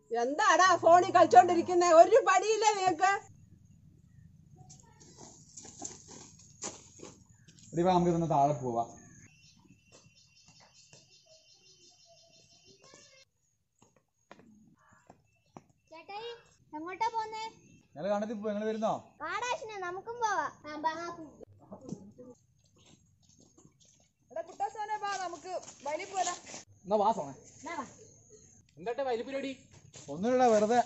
എന്താടാ ഫോണിൽ കളിച്ചോണ്ടിരിക്കുന്നേ ഒരു പടിയില്ലേ നിനക്ക് എടി വാ നമുക്ക് ഇതൊന്ന് താഴെ പോവാ ചേട്ടായി എങ്ങോട്ടാ പോന്നേ ഞങ്ങൾ കണ്ടെത്തി പോ നിങ്ങൾ വരുന്നോ കാടാശിനെ നമുക്കും പോവാം നമുക്ക് വലി പോലെ എന്നാ വാ സോണേ എന്താട്ടെ വലിയ പരിപാടി ഒന്നുമില്ല വെറുതെ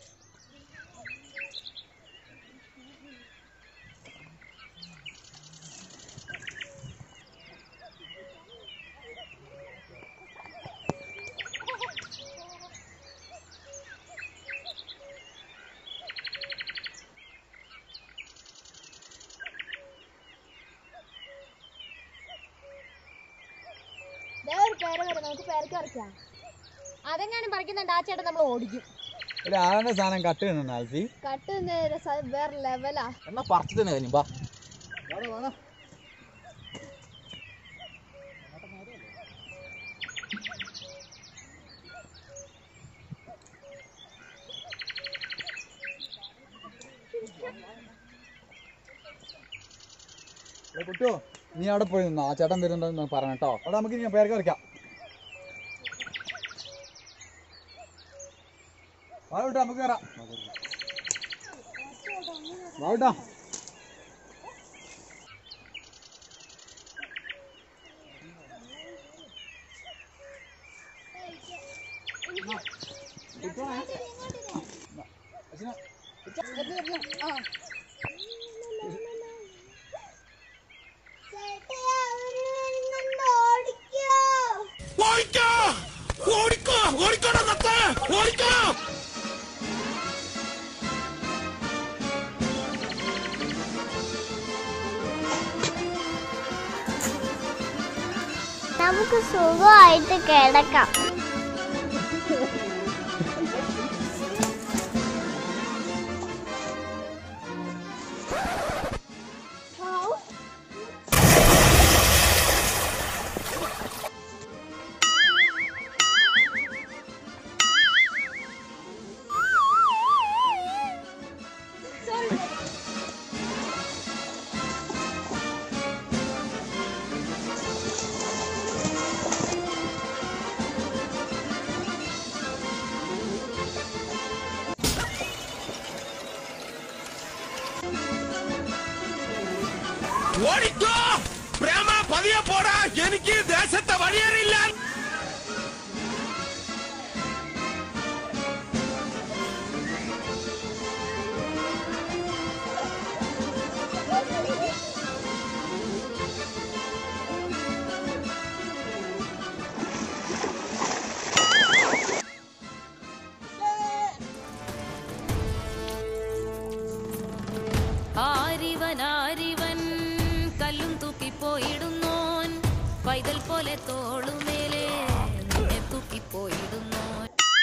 ഒരു പേര് വരും നമുക്ക് പേരക്ക് പറിക്കാം അതെങ്ങാനും പറിക്കുന്നുണ്ട് ആ ചേട്ടൻ നമ്മൾ ഓടിക്കും ഒരു ആരുടെ സാധനം കട്ട് ചെയ്യുന്നുണ്ട് ആൽഫി കട്ട് വേറെ ലെവലാ എന്നാ പറിച്ചു തന്നെ കാര്യം വാ കുട്ടോ നീ അവിടെ പോയി നിന്നോ ആ ചേട്ടൻ വരുന്നുണ്ടെന്ന് പറഞ്ഞു കേട്ടോ അവിടെ നമുക്ക് ഇനി പേരൊക്കെ വരയ്ക്കാം വാ വിട്ടോ നമുക്ക് കയറാം വാ വിട്ടോ നമുക്ക് സുഖമായിട്ട് കിടക്കാം ഓടിക്കോ പ്രേമ പതിയെ പോടാ എനിക്ക് ദേശത്തെ വഴിയറിയില്ല ആരിവൻ ആരിവൻ കല്ലും തൂക്കിപ്പോയിടുന്നോൻ പൈതൽ പോലെ തോളുമേലെ നിന്നെ തൂക്കിപ്പോയിടുന്നോൻ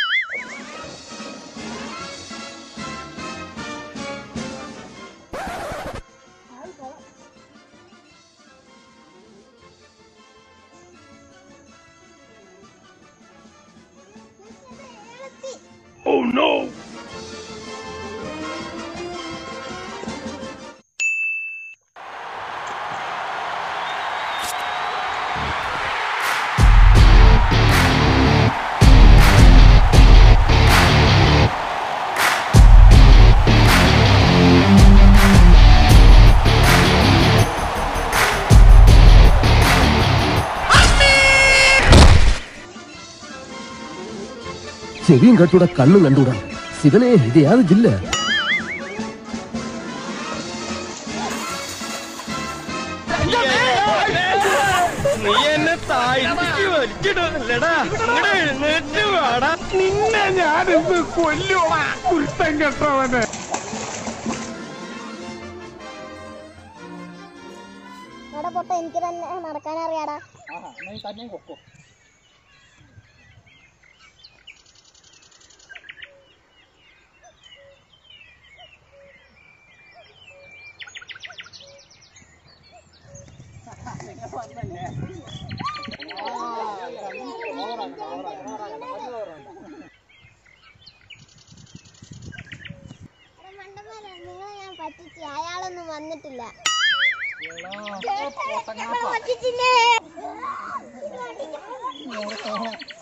ചെവിയും കട്ടൂടാ കണ്ണും കണ്ടൂടാ ശിവനെ ഇത് യാത് ജില്ല നീ എന്നെ താഴ്ത്തിക്ക് വലിച്ചിടല്ലടാ ഇങ്ങടെ എഴുന്നേറ്റ് വാടാ നിന്നെ ഞാനിന്ന് കൊല്ലുവാ കുരുത്തം കെട്ടവനെ അവിടെ പൊട്ട എനിക്ക് തന്നെ നടക്കാൻ അറിയാടാ ആഹാ എന്നാ നീ തന്നെ പൊക്കോ ചേച്ചി അയാളൊന്നും വന്നിട്ടില്ല എടാ, ചേട്ടാ, പൊട്ടങ്ങാപ്പാ. ഞങ്ങളെ പറ്റിച്ചില്ലേ?